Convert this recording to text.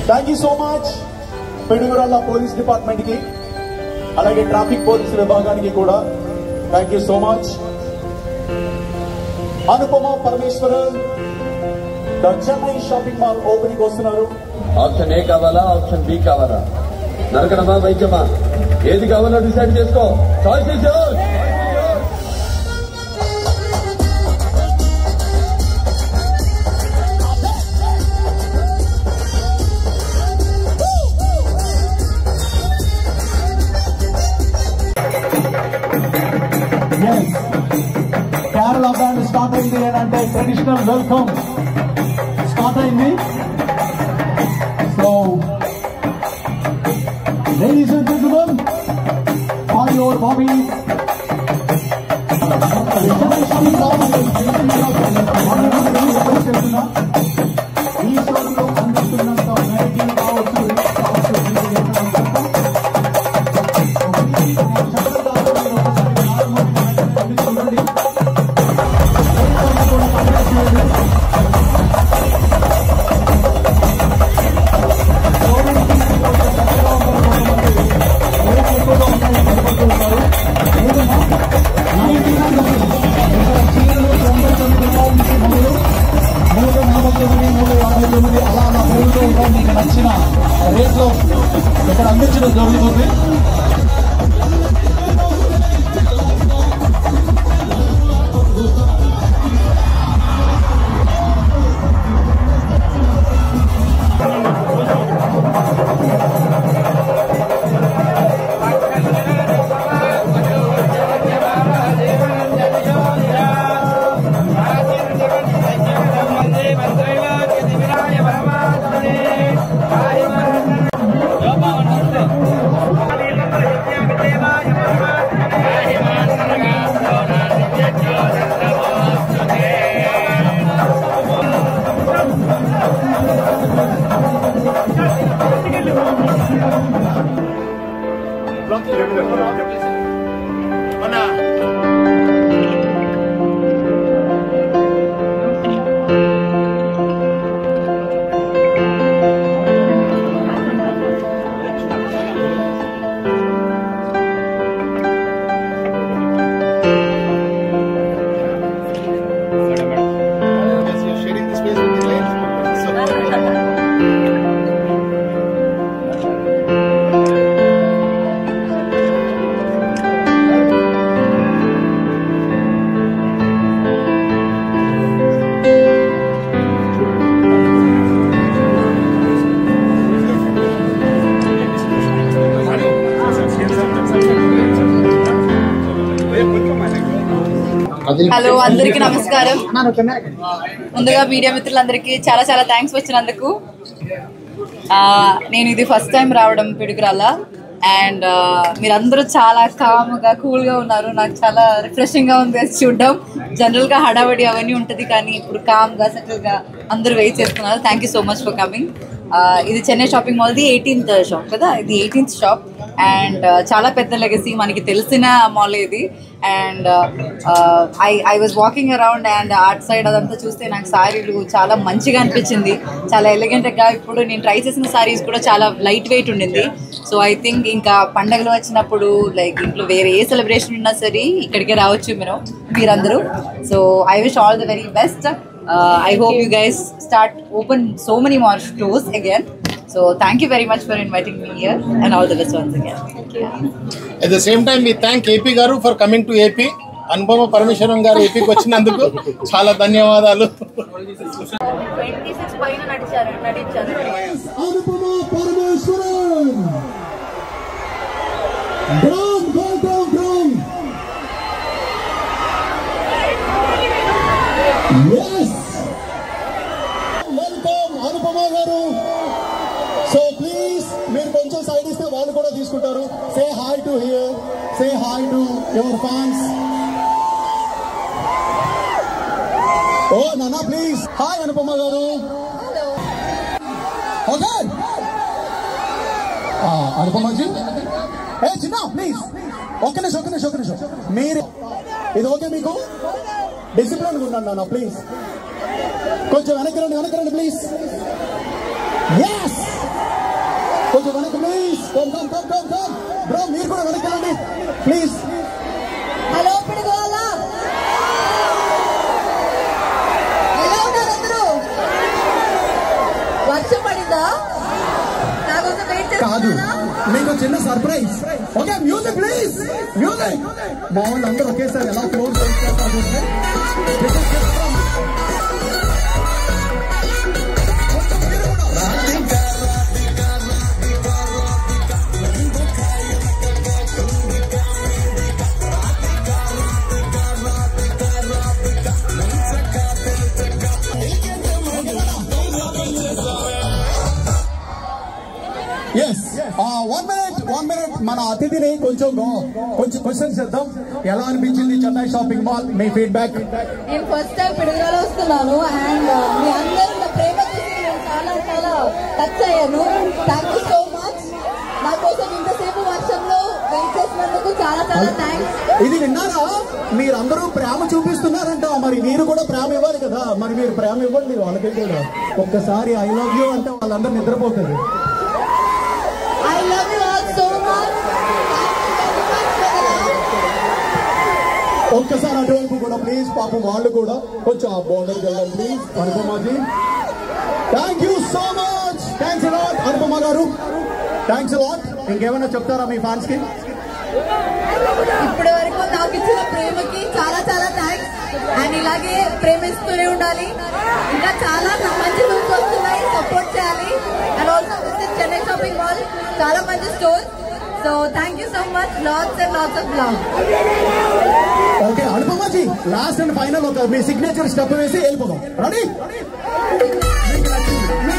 Thank you so much Piduguralla police department కి అలాగే traffic police విభాగానికి కూడా thank you so much Anupama Parameswaran the Chennai shopping mall opening వస్తున్నారు option A కావాలా ఆప్షన్ బి కావాలా నరకడమా వైద్యమా ఏది కావాలో డిసైడ్ చేసుకో choice is yours yes Kerala band start అయింది అని అంటే ట్రెడిషనల్ వెల్కమ్ స్టార్ట్ అయింది so ladies and gentlemen on your బాబీ ఈ షోలో అందిస్తున్నంత వెరైటీ కావచ్చు కావచ్చు నచ్చిన రేట్లో ఇక్కడ అందించడం జరుగుతుంది sharing the space with the ladies. So, hello అందరికీ నమస్కారం ముందుగా మీడియా మిత్రులందరికీ చాలా చాలా థ్యాంక్స్ వచ్చినందుకు ఆ, నేను ఇది ఫస్ట్ టైం రావడం పిడుగురాల అండ్ మీరందరూ చాలా కామ్గా కూల్గా ఉన్నారు నాకు చాలా రిఫ్రెషింగ్గా ఉంది అది చూడడం జనరల్గా హడావడి అవన్నీ ఉంటుంది కానీ ఇప్పుడు కామ్గా సెటిల్గా అందరూ వెయిట్ చేస్తున్నారు thank you so much for coming ఇది చెన్నై షాపింగ్ మాల్ది ఎయిటీన్త్ షాప్ కదా ఇది ఎయిటీన్త్ షాప్ అండ్ చాలా పెద్ద లెగసీ మనకి తెలిసిన మాల్ ఇది and I I was walking around and art side అదంతా చూస్తే నాకు సారీలు చాలా మంచిగా అనిపించింది చాలా ఎలిగెంట్గా ఇప్పుడు నేను ట్రై చేసిన సారీస్ కూడా చాలా లైట్ వెయిట్ ఉండింది సో ఐ థింక్ ఇంకా పండగలు వచ్చినప్పుడు లైక్ ఇంట్లో వేరే ఏ సెలబ్రేషన్ ఉన్నా సరే ఇక్కడికే రావచ్చు మీరు మీరందరూ so I wish all the very best I hope you guys start open so many more stores again so thank you very much for inviting me year and all the best once again at the same time, we thank AP Garu for coming to AP. Anupama Parameswaram గారు ఏపీకి వచ్చినందుకు చాలా ధన్యవాదాలు twenty six పైన నటించారు నటించారు Anupama Parameswaran Brown, welcome, Brown. Yes. Welcome, Anupama గారు so please మీరు కొంచెం సైడ్ ఇస్తే వాళ్ళు కూడా తీసుకుంటారు say hi to here say hi to your fans oh నానా ప్లీజ్ హాయ్ అనుపమ గారు ఓకే అనుపమజీ ఏ చిన్న ప్లీజ్ ఒక్క నిమిషం ఒక్క నిమిషం ఒక్క నిమిషం మీరు ఇది ఓకే మీకు డిసిప్లిన్ ఉండండి నాన్న ప్లీజ్ కొంచెం వెనక్కి రండి వెనక్కి రండి ప్లీజ్ ఎస్ కొంచెం వెనక్కి please come come come come come bro మీరు కూడా వెనక్కి వెళ్ళండి ప్లీజ్ హలో పిడుగోల ఎలా ఉన్నారు అందరూ వర్షం పడిందా నా కోసం వెయిట్ కాదు చేస్తున్నారా మీకు చిన్న surprise okay music please music మా వాళ్ళందరూ ఒకేసారి ఎలా క్లోజ్ చేస్తారు yes one minute one minute మన అతిథిని కొంచెం కొంచెం క్వశ్చన్ చేద్దాం ఎలా అనిపించింది చెన్నై షాపింగ్ మాల్ మీ ఫీడ్బ్యాక్ నేను ఫస్ట్ టైం పిడుగులలో వస్తున్నాను అండ్ మీ అందరూ నా ప్రేమ చూసి నేను చాలా చాలా టచ్ అయ్యాను థ్యాంక్ యూ సో మచ్ నా కోసం ఇంతసేపు వర్షంలో వెయిట్ చేసినందుకు చాలా చాలా థ్యాంక్స్ ఇది విన్నారా మీరందరూ ప్రేమ చూపిస్తున్నారంట మరి మీరు కూడా ప్రేమ ఇవ్వాలి కదా మరి మీరు ప్రేమ ఇవ్వండి వాళ్ళకి కూడా ఒక్కసారి ఐ లవ్ యూ అంటే వాళ్ళందరూ నిద్రపోతారు I love you all so much ఒక్కసారి అటువైపు కూడా ప్లీజ్ పాపం వాళ్ళు కూడా కొంచెం ఆ బోర్డర్కి వెళ్దాం please Anupama ji thank you so much thanks lot Anupama గారు థ్యాంక్స్ లాట్ ఇంకేమైనా చెప్తారా మీ ఫ్యాన్స్ కి ఇప్పటి వరకు నాకు ఇచ్చిన ప్రేమకి చాలా చాలా థ్యాంక్స్ అండ్ ఇలాగే ప్రేమిస్తూనే ఉండాలి ఇంకా చాలా మంచి లుక్స్ వస్తున్నాయి సపోర్ట్ చేయాలి and also visit Chennai shopping mall చాలా మంచి store so thank you so much lots and lots of love okay Anupama ji last and final ఒక మీ సిగ్నేచర్ స్టెప్ వేసి వెళ్ళిపోదాం రెడీ మీకు నచ్చింది